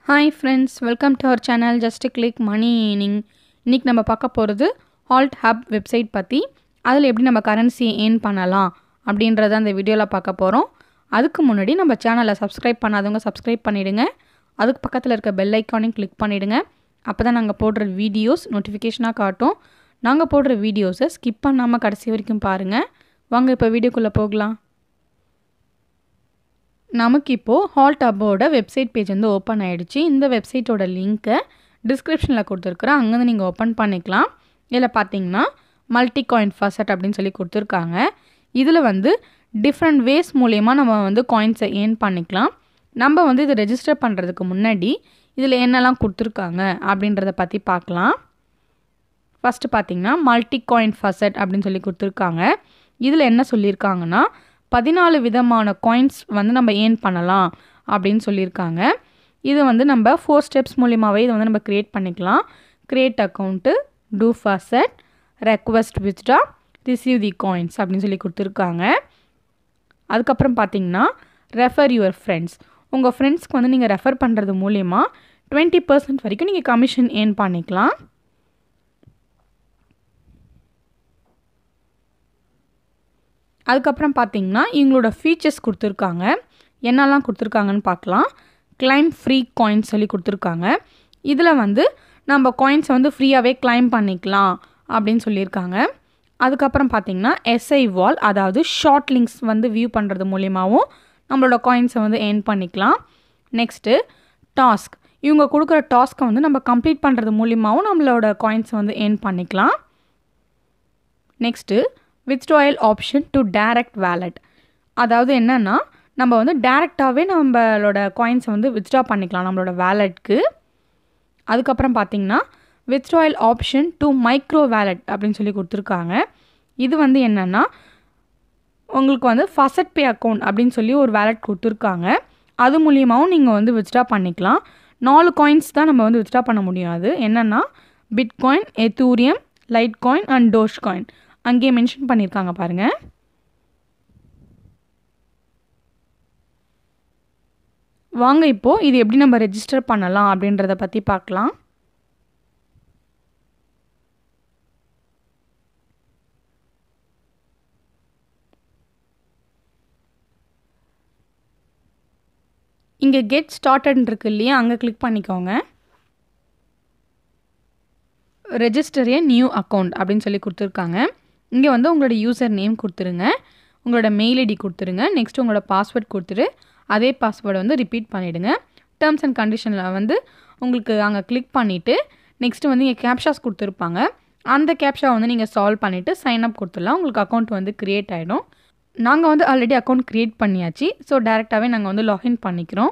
hi friends welcome to our channel just click money earning இன்றைக்கி நம்ம பார்க்க போகிறது ஹால்ட் ஹப் வெப்சைட் பற்றி அதில் எப்படி நம்ம கரன்சி ஏர்ன் பண்ணலாம் அப்படின்றத அந்த வீடியோவில் பார்க்க போகிறோம் அதுக்கு முன்னாடி நம்ம சேனலை சப்ஸ்கிரைப் பண்ணாதவங்க சப்ஸ்கிரைப் பண்ணிவிடுங்க அதுக்கு பக்கத்தில் இருக்க பெல் ஐக்கானையும் கிளிக் பண்ணிவிடுங்க அப்போ தான் நாங்கள் போடுற வீடியோஸ் நோட்டிஃபிகேஷனாக காட்டும் நாங்கள் போடுற வீடியோஸை ஸ்கிப் பண்ணாமல் கடைசி வரைக்கும் பாருங்கள் வாங்க இப்போ வீடியோக்குள்ளே போகலாம் நமக்கு இப்போது ஹால்ட் ஹப்போட வெப்சைட் பேஜ் வந்து ஓப்பன் ஆகிடுச்சு இந்த வெப்சைட்டோட லிங்க்கை டிஸ்கிரிப்ஷனில் கொடுத்துருக்குறேன் அங்கேருந்து நீங்கள் ஓப்பன் பண்ணிக்கலாம் இதில் பார்த்தீங்கன்னா மல்டி காயின் ஃபசட் அப்படின்னு சொல்லி கொடுத்துருக்காங்க இதில் வந்து டிஃப்ரெண்ட் வேஸ் மூலயமா நம்ம வந்து காயின்ஸை ஏர்ன் பண்ணிக்கலாம் நம்ம வந்து இதை ரெஜிஸ்டர் பண்ணுறதுக்கு முன்னாடி இதில் என்னெல்லாம் கொடுத்துருக்காங்க அப்படின்றத பற்றி பார்க்கலாம் ஃபஸ்ட்டு பார்த்தீங்கன்னா மல்டி காயின் ஃபசட் அப்படின்னு சொல்லி கொடுத்துருக்காங்க இதில் என்ன சொல்லியிருக்காங்கன்னா பதினாலு விதமான காயின்ஸ் வந்து நம்ம ஏர்ன் பண்ணலாம் அப்படின்னு சொல்லியிருக்காங்க இது வந்து நம்ம ஃபோர் ஸ்டெப்ஸ் மூலியமாகவே இதை வந்து நம்ம க்ரியேட் பண்ணிக்கலாம் create account to faucet request withdraw receive the coins அப்படின்னு சொல்லி கொடுத்துருக்காங்க அதுக்கப்புறம் பார்த்தீங்கன்னா ரெஃபர் யுவர் ஃப்ரெண்ட்ஸ் உங்கள் ஃப்ரெண்ட்ஸ்க்கு வந்து நீங்கள் ரெஃபர் பண்ணுறது மூலயமா டுவெண்ட்டி பர்சன்ட் வரைக்கும் நீங்கள் கமிஷன் ஏர்ன் பண்ணிக்கலாம் அதுக்கப்புறம் பார்த்தீங்கன்னா இவங்களோட ஃபீச்சர்ஸ் கொடுத்துருக்காங்க என்னெல்லாம் கொடுத்துருக்காங்கன்னு பார்க்கலாம் கிளைம் ஃப்ரீ காயின்ஸ் சொல்லி கொடுத்துருக்காங்க இதில் வந்து நம்ம காயின்ஸை வந்து ஃப்ரீயாகவே கிளைம் பண்ணிக்கலாம் அப்படின்னு சொல்லியிருக்காங்க அதுக்கப்புறம் பார்த்தீங்கன்னா எஸ்ஐ வால் அதாவது ஷார்ட் லிங்க்ஸ் வந்து வியூ பண்ணுறது மூலியமாகவும் நம்மளோட காயின்ஸை வந்து ஏர்ன் பண்ணிக்கலாம் நெக்ஸ்ட்டு டாஸ்க் இவங்க கொடுக்குற டாஸ்க்கை வந்து நம்ம கம்ப்ளீட் பண்ணுறது மூலியமாகவும் நம்மளோட காயின்ஸை வந்து ஏர்ன் பண்ணிக்கலாம் next withdrawal option to direct wallet அதாவது என்னென்னா நம்ம வந்து டேரெக்டாகவே நம்மளோட காயின்ஸை வந்து வித்ட்ரா பண்ணிக்கலாம் நம்மளோட வேலட்க்கு அதுக்கப்புறம் பார்த்திங்கன்னா withdrawal option to micro wallet அப்படின்னு சொல்லி கொடுத்துருக்காங்க இது வந்து என்னென்னா உங்களுக்கு வந்து ஃபசட் பே அக்கௌண்ட் அப்படின்னு சொல்லி ஒரு வேலட் கொடுத்துருக்காங்க அது மூலியமாகவும் நீங்கள் வந்து வித்ட்ரா பண்ணிக்கலாம் நாலு காயின்ஸ் தான் நம்ம வந்து வித்ட்ரா பண்ண முடியாது என்னென்னா bitcoin ethereum litecoin and Dogecoin அங்கேயே மென்ஷன் பண்ணியிருக்காங்க பாருங்கள் வாங்க இப்போது இது எப்படி நம்ம ரெஜிஸ்டர் பண்ணலாம் அப்படின்றத பற்றி பார்க்கலாம் இங்கே கெட் ஸ்டார்டட் இருக்கு இல்லையா அங்கே கிளிக் பண்ணிக்கோங்க ரெஜிஸ்டர் ஏ நியூ அக்கௌண்ட் அப்படின்னு சொல்லி கொடுத்துருக்காங்க இங்கே வந்து உங்களோட யூசர் நேம் கொடுத்துருங்க உங்களோட மெயில் ஐடி கொடுத்துருங்க நெக்ஸ்ட் உங்களோட பாஸ்வேர்ட் கொடுத்துட்டு அதே பாஸ்வேர்டை வந்து ரிப்பீட் பண்ணிவிடுங்க டேர்ம்ஸ் அண்ட் கண்டிஷனில் வந்து உங்களுக்கு அங்கே கிளிக் பண்ணிவிட்டு நெக்ஸ்ட்டு வந்து இங்கே கேப்ஷாஸ் கொடுத்துருப்பாங்க அந்த கேப்ஷா வந்து நீங்கள் சால்வ் பண்ணிவிட்டு சைன் அப் கொடுத்துடலாம் உங்களுக்கு அக்கௌண்ட் வந்து க்ரியேட் ஆகிடும் நாங்கள் வந்து ஆல்ரெடி அக்கௌண்ட் க்ரியேட் பண்ணியாச்சு ஸோ டேரெக்டாகவே நாங்கள் வந்து லாகின் பண்ணிக்கிறோம்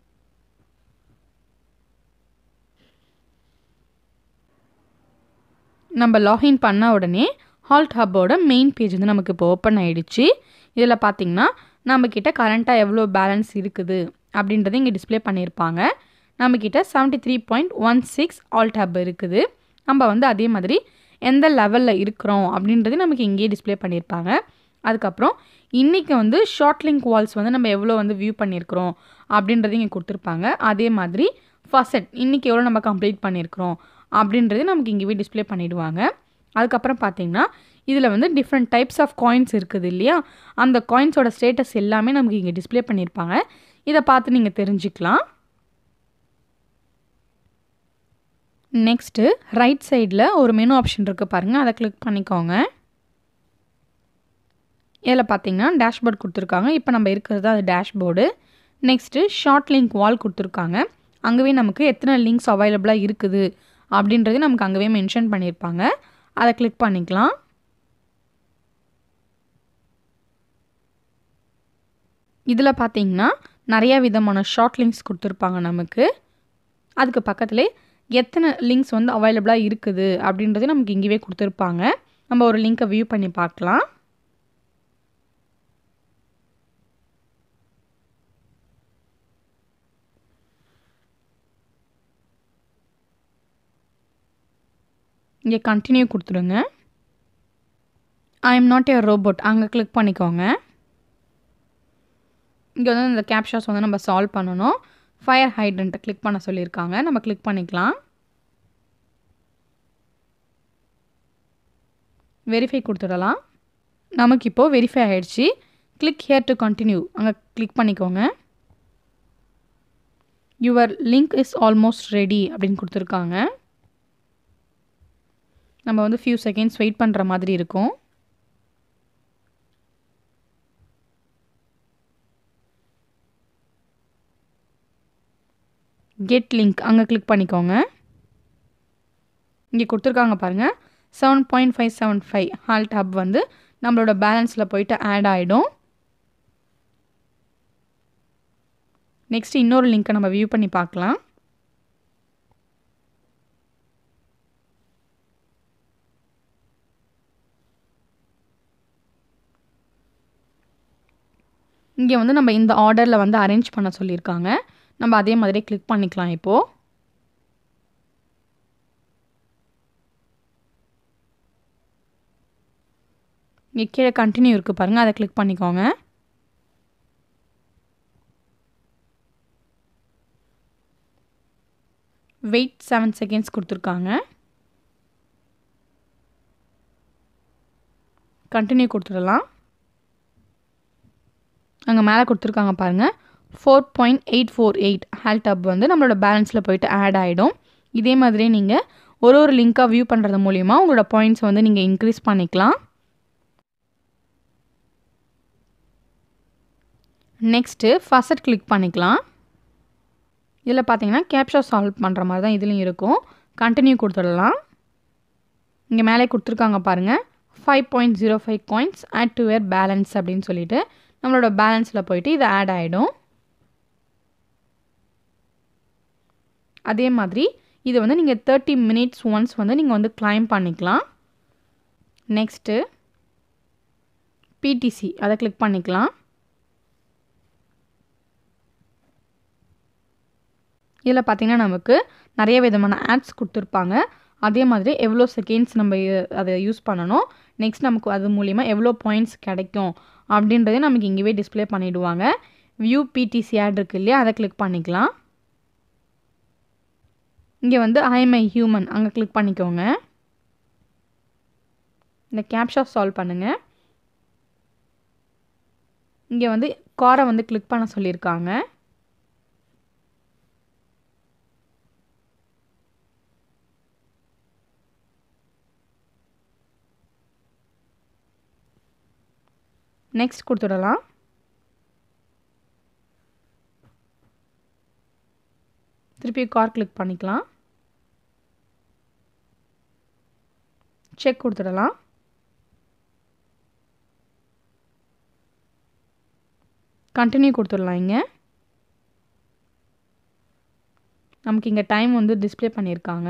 நம்ம லாகின் பண்ண உடனே ஹால்ட் ஹப்போட மெயின் பேஜ் வந்து நமக்கு இப்போ ஓப்பன் ஆகிடுச்சு இதில் பார்த்திங்கன்னா நம்மக்கிட்ட கரண்ட்டாக எவ்வளோ பேலன்ஸ் இருக்குது அப்படின்றத இங்கே டிஸ்பிளே பண்ணியிருப்பாங்க நம்மக்கிட்ட seventy three point one six Alt Hub இருக்குது நம்ம வந்து அதே மாதிரி எந்த லெவலில் இருக்கிறோம் அப்படின்றது நமக்கு இங்கேயே டிஸ்பிளே பண்ணியிருப்பாங்க அதுக்கப்புறம் இன்றைக்கி வந்து ஷார்ட் லிங்க் வால்ஸ் வந்து நம்ம எவ்வளோ வந்து வியூ பண்ணியிருக்கிறோம் அப்படின்றது இங்கே கொடுத்துருப்பாங்க அதே மாதிரி ஃபசட் இன்றைக்கி எவ்வளோ நம்ம கம்ப்ளீட் பண்ணியிருக்கிறோம் அப்படின்றது நமக்கு இங்கேயே டிஸ்பிளே பண்ணிவிடுவாங்க அதுக்கப்புறம் பார்த்தீங்கன்னா இதில் வந்து டிஃப்ரெண்ட் டைப்ஸ் ஆஃப் காயின்ஸ் இருக்குது இல்லையா அந்த காயின்ஸோட ஸ்டேட்டஸ் எல்லாமே நமக்கு இங்கே டிஸ்பிளே பண்ணியிருப்பாங்க இதை பார்த்து நீங்கள் தெரிஞ்சுக்கலாம் நெக்ஸ்ட்டு ரைட் சைடில் ஒரு மெனு ஆப்ஷன் இருக்குது பாருங்கள் அதை கிளிக் பண்ணிக்கோங்க இதில் பார்த்தீங்கன்னா டேஷ்போர்ட் கொடுத்துருக்காங்க இப்போ நம்ம இருக்கிறது அது dashboard next short link wall கொடுத்துருக்காங்க அங்கேவே நமக்கு எத்தனை லிங்க்ஸ் அவைலபிளாக இருக்குது அப்படின்றது நமக்கு அங்கேவே மென்ஷன் பண்ணியிருப்பாங்க அதை கிளிக் பண்ணிக்கலாம் இதில் பார்த்தீங்கன்னா நிறையா விதமான ஷார்ட் லிங்க்ஸ் கொடுத்துருப்பாங்க நமக்கு அதுக்கு பக்கத்துலேயே எத்தனை லிங்க்ஸ் வந்து அவைலபிளாக இருக்குது அப்படின்றது நமக்கு இங்கேயே கொடுத்துருப்பாங்க நம்ம ஒரு லிங்க்கை வியூ பண்ணி பார்க்கலாம் இங்கே கண்டினியூ கொடுத்துடுங்க I am not a robot அங்கே கிளிக் பண்ணிக்கோங்க இங்கே வந்து இந்த கேப்ஷாஸ் வந்து நம்ம சால்வ் பண்ணணும் ஃபயர் ஹைட்ரண்ட்டை கிளிக் பண்ண சொல்லியிருக்காங்க நம்ம கிளிக் பண்ணிக்கலாம் வெரிஃபை கொடுத்துடலாம் நமக்கு இப்போது வெரிஃபை ஆகிடுச்சு கிளிக் ஹியர் டு கண்டினியூ அங்கே கிளிக் பண்ணிக்கோங்க your link is almost ready அப்படின்னு கொடுத்துருக்காங்க நம்ம வந்து ஃபியூ செகண்ட்ஸ் வெயிட் பண்ணுற மாதிரி இருக்கும் கெட் லிங்க் அங்கே கிளிக் பண்ணிக்கோங்க இங்கே கொடுத்துருக்காங்க பாருங்கள் seven point five seven five Alt Hub வந்து நம்மளோட பேலன்ஸில் போயிட்டு ஆட் ஆகிடும் நெக்ஸ்ட் இன்னொரு லிங்க்கை நம்ம வியூ பண்ணி பார்க்கலாம் இங்கே வந்து நம்ம இந்த ஆர்டரில் வந்து அரேஞ்ச் பண்ண சொல்லியிருக்காங்க நம்ம அதே மாதிரி கிளிக் பண்ணிக்கலாம் இப்போது இங்கே கீழே கண்டினியூ இருக்குது பாருங்கள் அதை கிளிக் பண்ணிக்கோங்க வெயிட் செவன் செகண்ட்ஸ் கொடுத்துருக்காங்க கண்டினியூ கொடுத்துடலாம் அங்கே மேலே கொடுத்துருக்காங்க பாருங்கள் four point eight four eight Alt Hub வந்து நம்மளோட பேலன்ஸில் போயிட்டு ஆட் ஆகிடும் இதே மாதிரி நீங்கள் ஒரு ஒரு லிங்க்காக வியூ பண்ணுறது மூலிமா உங்களோட பாயிண்ட்ஸ் வந்து நீங்கள் இன்க்ரீஸ் பண்ணிக்கலாம் நெக்ஸ்ட்டு ஃபஸ்ட் கிளிக் பண்ணிக்கலாம் இதில் பார்த்தீங்கன்னா கேப்ஷா சால்வ் பண்ணுற மாதிரி தான் இதுலேயும் இருக்கும் கண்டினியூ கொடுத்துடலாம் இங்கே மேலே கொடுத்துருக்காங்க பாருங்கள் five point zero five coins add to your balance அப்படின்னு சொல்லிட்டு நம்மளோட பேலன்ஸில் போயிட்டு இது ஆட் ஆகிடும் அதே மாதிரி இது வந்து நீங்கள் தேர்ட்டி மினிட்ஸ் ஒன்ஸ் வந்து நீங்கள் வந்து கிளைம் பண்ணிக்கலாம் நெக்ஸ்ட்டு பிடிசி அதை கிளிக் பண்ணிக்கலாம் இதில் பார்த்திங்கன்னா நமக்கு நிறைய விதமான ஆட்ஸ் கொடுத்துருப்பாங்க அதே மாதிரி எவ்வளோ செகண்ட்ஸ் நம்ம அதை யூஸ் பண்ணணும் நெக்ஸ்ட் நமக்கு அது மூலிமா எவ்வளோ பாயிண்ட்ஸ் கிடைக்கும் அப்படின்றதே நமக்கு இங்கேயே டிஸ்பிளே பண்ணிவிடுவாங்க வியூ பிடிசி ஆட் இருக்கு இல்லையா அதை கிளிக் பண்ணிக்கலாம் இங்கே வந்து ஐஎம்ஐ ஹியூமன் அங்கே கிளிக் பண்ணிக்கோங்க இந்த கேப்ஷா சால்வ் பண்ணுங்கள் இங்கே வந்து காரை வந்து கிளிக் பண்ண சொல்லியிருக்காங்க நெக்ஸ்ட் கொடுத்துடலாம் திருப்பி கார் கிளிக் பண்ணிக்கலாம் செக் கொடுத்துடலாம் கண்டினியூ கொடுத்துடலாம் இங்கே நமக்கு இங்கே டைம் வந்து டிஸ்பிளே பண்ணியிருக்காங்க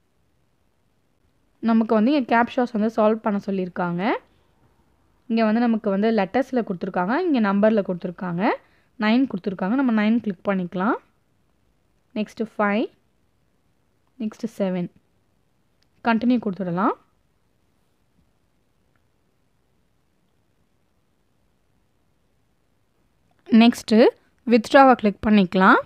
நமக்கு வந்து இங்கே கேப்ஷாஸ் வந்து சால்வ் பண்ண சொல்லியிருக்காங்க இங்கே வந்து நமக்கு வந்து லெட்டர்ஸில் கொடுத்துருக்காங்க இங்கே நம்பரில் கொடுத்துருக்காங்க நைன் கொடுத்துருக்காங்க நம்ம நைன் கிளிக் பண்ணிக்கலாம் next five next seven continue கொடுத்துடலாம் நெக்ஸ்ட்டு வித்ட்ராவை கிளிக் பண்ணிக்கலாம்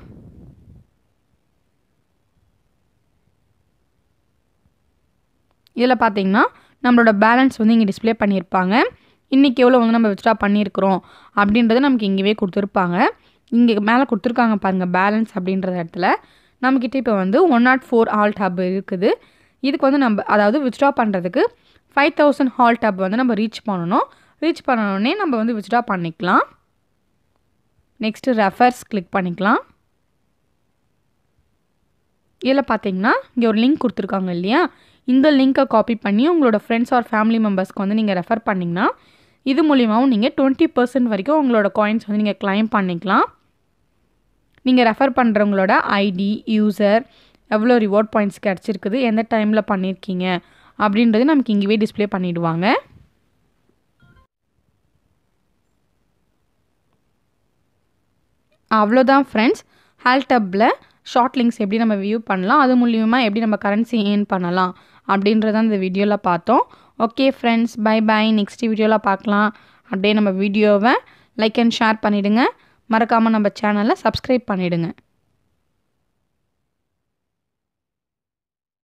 இதில் பார்த்தீங்கன்னா நம்மளோட பேலன்ஸ் வந்து இங்கே டிஸ்பிளே பண்ணியிருப்பாங்க இன்றைக்கி எவ்வளோ வந்து நம்ம வித்ட்ரா பண்ணியிருக்கிறோம் அப்படின்றத நமக்கு இங்கேயே கொடுத்துருப்பாங்க இங்கே மேலே கொடுத்துருக்காங்க பாருங்கள் பேலன்ஸ் அப்படின்ற இடத்துல நம்மக்கிட்ட இப்போ வந்து one naught four Alt Hub இருக்குது இதுக்கு வந்து நம்ம அதாவது வித்ட்ரா பண்ணுறதுக்கு ஃபைவ் தௌசண்ட் ஹால்ட் ஹப் வந்து நம்ம ரீச் பண்ணணும் ரீச் பண்ணணுன்னே நம்ம வந்து வித்ட்ரா பண்ணிக்கலாம் நெக்ஸ்ட்டு ரெஃபர்ஸ் கிளிக் பண்ணிக்கலாம் இதில் பார்த்தீங்கன்னா இங்கே ஒரு லிங்க் கொடுத்துருக்காங்க இல்லையா இந்த லிங்க்கை காப்பி பண்ணி உங்களோட ஃப்ரெண்ட்ஸ் ஆர் ஃபேமிலி மெம்பர்ஸ்க்கு வந்து நீங்கள் ரெஃபர் பண்ணிங்கன்னா இது மூலியமாகவும் நீங்கள் டுவெண்ட்டி பர்சன்ட் வரைக்கும் உங்களோட காயின்ஸ் வந்து நீங்கள் கிளைம் பண்ணிக்கலாம் நீங்கள் ரெஃபர் பண்ணுறவங்களோட ஐடி யூசர் எவ்வளோ ரிவார்ட் பாயிண்ட்ஸ் கிடச்சிருக்குது எந்த டைமில் பண்ணியிருக்கீங்க அப்படின்றது நமக்கு இங்கேயே டிஸ்பிளே பண்ணிவிடுவாங்க அவ்வளோதான் ஃப்ரெண்ட்ஸ் ஹேல்டப்பில் ஷார்ட் லிங்க்ஸ் எப்படி நம்ம வியூ பண்ணலாம் அது மூலியமாக எப்படி நம்ம கரன்சி ஏர்ன் பண்ணலாம் அப்படின்றத இந்த வீடியோவில் பார்த்தோம் okay friends bye bye next வீடியோவில் பார்க்கலாம் அப்படியே நம்ம வீடியோவை லைக் அண்ட் ஷேர் பண்ணிவிடுங்க மறக்காமல் நம்ம சேனலை சப்ஸ்கிரைப் பண்ணிவிடுங்க